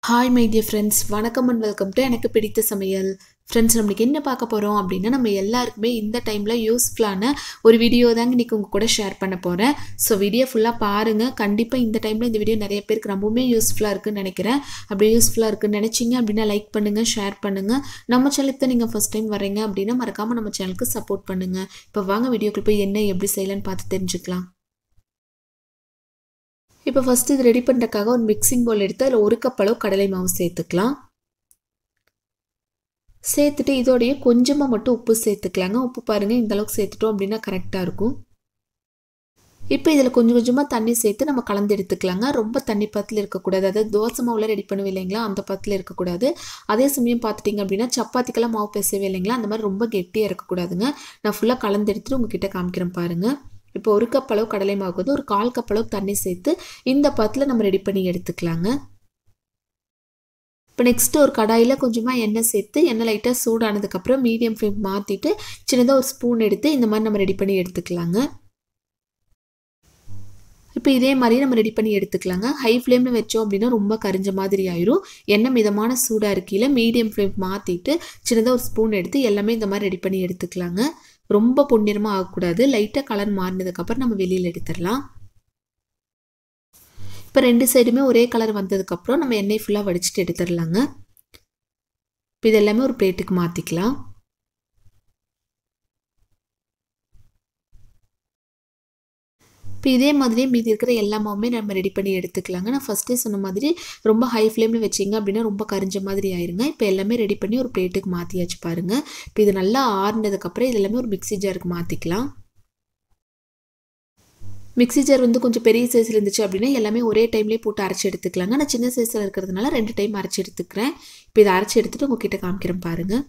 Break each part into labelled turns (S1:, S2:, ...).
S1: hi my dear friends வணக்கம் and welcome to எனக்கு பிடித்த சமையல் ஃப்ரெண்ட்ஸ் நம்மளுக்கு என்ன பார்க்க போகிறோம் அப்படின்னா நம்ம எல்லாருக்குமே இந்த டைமில் யூஸ்ஃபுல்லான ஒரு வீடியோ தாங்க இன்றைக்கி உங்கள் கூட ஷேர் பண்ண போகிறேன் ஸோ வீடியோ ஃபுல்லாக பாருங்கள் கண்டிப்பாக இந்த டைமில் இந்த வீடியோ நிறைய பேருக்கு ரொம்பவுமே யூஸ்ஃபுல்லாக இருக்குன்னு நினைக்கிறேன் அப்படி யூஸ்ஃபுல்லாக இருக்குன்னு நினச்சிங்க அப்படின்னா லைக் பண்ணுங்கள் ஷேர் பண்ணுங்கள் நம்ம சேனலுக்கு தான் நீங்கள் ஃபஸ்ட் டைம் வரீங்க அப்படின்னா மறக்காமல் நம்ம சேனலுக்கு சப்போர்ட் பண்ணுங்கள் இப்போ வாங்க வீடியோக்குள்ள போய் என்ன எப்படி செய்யலான்னு பார்த்து தெரிஞ்சுக்கலாம் இப்போ ஃபஸ்ட்டு இது ரெடி பண்ணுறதுக்காக ஒரு மிக்சிங் பவுல் எடுத்து அதில் ஒரு கப் அளவு கடலை மாவு சேர்த்துக்கலாம் சேர்த்துட்டு இதோடைய கொஞ்சமாக மட்டும் உப்பு சேர்த்துக்கலாங்க உப்பு பாருங்கள் இந்த அளவுக்கு சேர்த்துட்டோம் அப்படின்னா கரெக்டாக இருக்கும் இப்போ இதில் கொஞ்சம் கொஞ்சமாக தண்ணி சேர்த்து நம்ம கலந்து எடுத்துக்கலாங்க ரொம்ப தண்ணி பத்தில் இருக்கக்கூடாது அதாவது தோசை மாவில் ரெடி பண்ணுவோம் இல்லைங்களா அந்த பத்தில் இருக்கக்கூடாது அதே சமயம் பார்த்துட்டிங்க அப்படின்னா சப்பாத்திக்கெல்லாம் மாவு பேசவே இல்லைங்களா அந்த மாதிரி ரொம்ப கெட்டியாக இருக்கக்கூடாதுங்க நான் ஃபுல்லாக கலந்து எடுத்துட்டு உங்ககிட்ட காமிக்கிறேன் பாருங்கள் இப்போ ஒரு கப் அளவு கடலை மாவுக்கு வந்து ஒரு கால் கப் அளவு தண்ணி சேர்த்து இந்த பத்தில் நம்ம ரெடி பண்ணி எடுத்துக்கலாங்க இப்போ நெக்ஸ்ட்டு ஒரு கடாயில் கொஞ்சமாக எண்ணெய் சேர்த்து எண்ணெய் லைட்டாக சூடானதுக்கப்புறம் மீடியம் ஃப்ளேம் மாற்றிட்டு சின்னதாக ஒரு ஸ்பூன் எடுத்து இந்த மாதிரி நம்ம ரெடி பண்ணி எடுத்துக்கலாங்க இப்போ இதே மாதிரி நம்ம ரெடி பண்ணி எடுத்துக்கலாங்க ஹை ஃப்ளேமில் வச்சோம் அப்படின்னா ரொம்ப கரிஞ்ச மாதிரி ஆயிரும் எண்ணெய் மிதமான சூடாக இருக்கையில் மீடியம் ஃப்ளேம் மாற்றிட்டு சின்னதாக ஒரு ஸ்பூன் எடுத்து எல்லாமே இந்த மாதிரி ரெடி பண்ணி எடுத்துக்கலாங்க ரொம்ப பொன்னிறமாக ஆகக்கூடாது லைட்டாக கலர் மாறினதுக்கப்புறம் நம்ம வெளியில் எடுத்துடலாம் இப்போ ரெண்டு சைடுமே ஒரே கலர் வந்ததுக்கப்புறம் நம்ம எண்ணெய் ஃபுல்லாக வடிச்சிட்டு எடுத்துடலாங்க இப்போ இது எல்லாமே ஒரு பிளேட்டுக்கு மாற்றிக்கலாம் இப்போ இதே மாதிரியே மீதி இருக்கிற எல்லா மாவுமே நம்ம ரெடி பண்ணி எடுத்துக்கலாங்க நான் ஃபஸ்ட்டே சொன்ன மாதிரி ரொம்ப ஹை ஃப்ளேமில் வச்சிங்க அப்படின்னா ரொம்ப கரிஞ்ச மாதிரி ஆயிருங்க இப்போ எல்லாமே ரெடி பண்ணி ஒரு பிளேட்டுக்கு மாற்றியாச்சு பாருங்கள் இப்போ இது நல்லா ஆறுனதுக்கப்புறம் இது எல்லாமே ஒரு மிக்சி ஜாருக்கு மாற்றிக்கலாம் மிக்சி ஜார் வந்து கொஞ்சம் பெரிய சைஸில் இருந்துச்சு அப்படின்னா எல்லாமே ஒரே டைம்லேயே போட்டு அரைச்சி எடுத்துக்கலாங்க நான் சின்ன சைஸில் இருக்கிறதுனால ரெண்டு டைம் அரைச்சி எடுத்துக்கிறேன் இப்போ இதை அரைச்சி எடுத்துகிட்டு உங்ககிட்ட காமிக்கிறேன் பாருங்கள்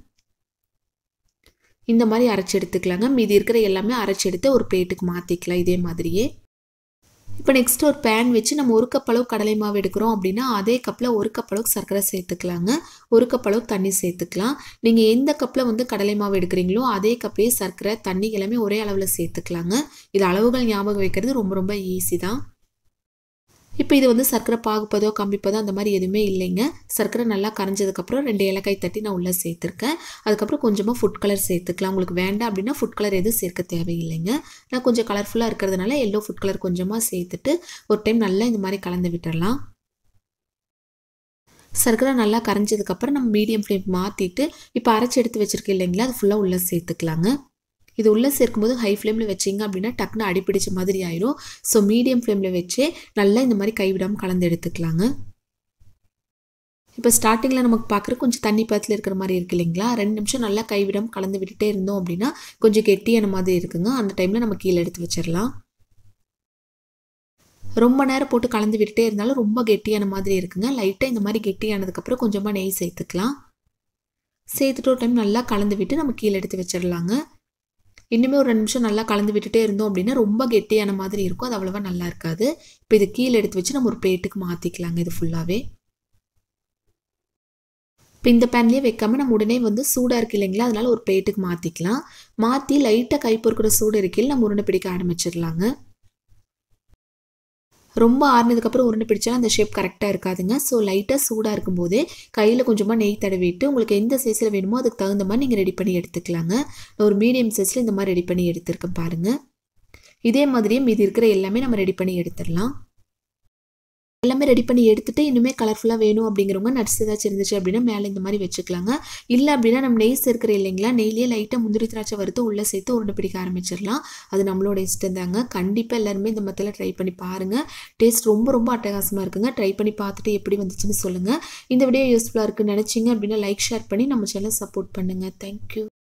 S1: இந்த மாதிரி அரைச்சி எடுத்துக்கலாங்க மீதி இருக்கிற எல்லாமே அரைச்சி எடுத்து ஒரு பிளேட்டுக்கு மாற்றிக்கலாம் இதே மாதிரியே இப்போ நெக்ஸ்ட் ஒரு பேன் வச்சு நம்ம ஒரு கப் அளவு கடலை மாவு எடுக்கிறோம் அப்படின்னா அதே கப்பில் ஒரு கப் அளவுக்கு சர்க்கரை சேர்த்துக்கலாங்க ஒரு கப் அளவு தண்ணி சேர்த்துக்கலாம் நீங்கள் எந்த கப்பில் வந்து கடலை மாவு எடுக்கிறீங்களோ அதே கப்லேயே சர்க்கரை தண்ணி எல்லாமே ஒரே அளவில் சேர்த்துக்கலாங்க இது அளவுகள் ஞாபகம் வைக்கிறது ரொம்ப ரொம்ப ஈஸி தான் இப்போ இது வந்து சர்க்கரை பாகுப்பதோ கம்பிப்பதோ அந்த மாதிரி எதுவுமே இல்லைங்க சர்க்கரை நல்லா கரைஞ்சதுக்கப்புறம் ரெண்டு ஏலக்காய் தட்டி நான் உள்ளே சேர்த்துருக்கேன் அதுக்கப்புறம் கொஞ்சமாக ஃபுட் கலர் சேர்த்துக்கலாம் உங்களுக்கு வேண்டாம் அப்படின்னா ஃபுட் கலர் எதுவும் சேர்க்க தேவையில்லைங்க நான் கொஞ்சம் கலர்ஃபுல்லாக இருக்கிறதுனால எல்லோ ஃபுட் கலர் கொஞ்சமாக சேர்த்துட்டு ஒரு டைம் நல்லா இந்த மாதிரி கலந்து விட்டுடலாம் சர்க்கரை நல்லா கரைஞ்சதுக்கப்புறம் நம்ம மீடியம் ஃப்ளேம் மாற்றிட்டு இப்போ அரைச்சி எடுத்து வச்சுருக்கேன் இல்லைங்களா அது ஃபுல்லாக உள்ளே சேர்த்துக்கலாங்க இது உள்ளே சேர்க்கும்போது ஹை ஃப்ளேமில் வச்சிங்க அப்படின்னா டக்குன்னு அடிப்பிடிச்ச மாதிரி ஆயிரும் ஸோ மீடியம் ஃப்ளேமில் வச்சு நல்லா இந்த மாதிரி கைவிடாமல் கலந்து எடுத்துக்கலாங்க இப்போ ஸ்டார்டிங்கில் நமக்கு பார்க்குற கொஞ்சம் தண்ணி பத்தில் இருக்கிற மாதிரி இருக்கு இல்லைங்களா ரெண்டு நிமிஷம் நல்லா கைவிடாமல் கலந்து விட்டுட்டே இருந்தோம் அப்படின்னா கொஞ்சம் கெட்டியான மாதிரி இருக்குங்க அந்த டைமில் நம்ம கீழே எடுத்து வச்சிடலாம் ரொம்ப நேரம் போட்டு கலந்து விட்டுட்டே இருந்தாலும் ரொம்ப கெட்டியான மாதிரி இருக்குங்க லைட்டாக இந்த மாதிரி கெட்டியானதுக்கப்புறம் கொஞ்சமாக நெய் சேர்த்துக்கலாம் சேர்த்துட்டு ஒரு டைம் நல்லா கலந்து விட்டு நம்ம கீழே எடுத்து வச்சிடலாங்க இன்னுமே ஒரு ரெண்டு நிமிஷம் நல்லா கலந்து விட்டுட்டே இருந்தோம் அப்படின்னா ரொம்ப கெட்டியான மாதிரி இருக்கும் அது அவ்வளோவா நல்லா இருக்காது இப்போ இது கீழே எடுத்து வச்சு நம்ம ஒரு பிளேட்டுக்கு மாற்றிக்கலாங்க இது ஃபுல்லாகவே இப்போ இந்த பேன்லேயே வைக்காமல் நம்ம உடனே வந்து சூடாக இருக்கு இல்லைங்களா அதனால ஒரு பிளேட்டுக்கு மாற்றிக்கலாம் மாற்றி லைட்டாக கை பொறுக்கிற சூடு இருக்கையில் நம்ம உருண்டை பிடிக்க ஆரம்பிச்சிடலாங்க ரொம்ப ஆறுனதுக்கப்புறம் உருண்டை பிடிச்சா அந்த ஷேப் கரெக்டாக இருக்காதுங்க ஸோ லைட்டாக சூடாக இருக்கும்போதே கையில் கொஞ்சமாக நெய் தடவிட்டு உங்களுக்கு எந்த சைஸில் வேணுமோ அதுக்கு தகுந்த மாதிரி நீங்கள் ரெடி பண்ணி எடுத்துக்கலாங்க நான் ஒரு மீடியம் சைஸில் இந்த மாதிரி ரெடி பண்ணி எடுத்துருக்கேன் பாருங்கள் இதே மாதிரியே மீதி இருக்கிற எல்லாமே நம்ம ரெடி பண்ணி எடுத்துடலாம் எல்லாமே ரெடி பண்ணி எடுத்துட்டு இன்னுமே கலர்ஃபுல்லாக வேணும் அப்படிங்கிறவங்க நட்ஸ் ஏதாச்சும் இருந்துச்சு அப்படின்னா மேலே இந்த மாதிரி வச்சுக்கலாங்க இல்லை அப்படின்னா நம்ம நெய் சேர்க்கிற இல்லைங்களா நெய்லேயே லைட்டாக முந்திரி திராட்சை வறுத்து உள்ளே சேர்த்து உருண்டை பிடிக்க ஆரம்பிச்சிடலாம் அது நம்மளோட இஷ்டம் தாங்க கண்டிப்பாக எல்லாருமே இந்த மத்தியில் ட்ரை பண்ணி பாருங்கள் டேஸ்ட் ரொம்ப ரொம்ப அட்டகாசமாக இருக்குங்க ட்ரை பண்ணி பார்த்துட்டு எப்படி வந்துச்சுன்னு சொல்லுங்கள் இந்த வீடியோ யூஸ்ஃபுல்லாக இருக்குன்னு நினச்சிங்க அப்படின்னா லைக் ஷேர் பண்ணி நம்ம சேனலை சப்போர்ட் பண்ணுங்கள் தேங்க்யூ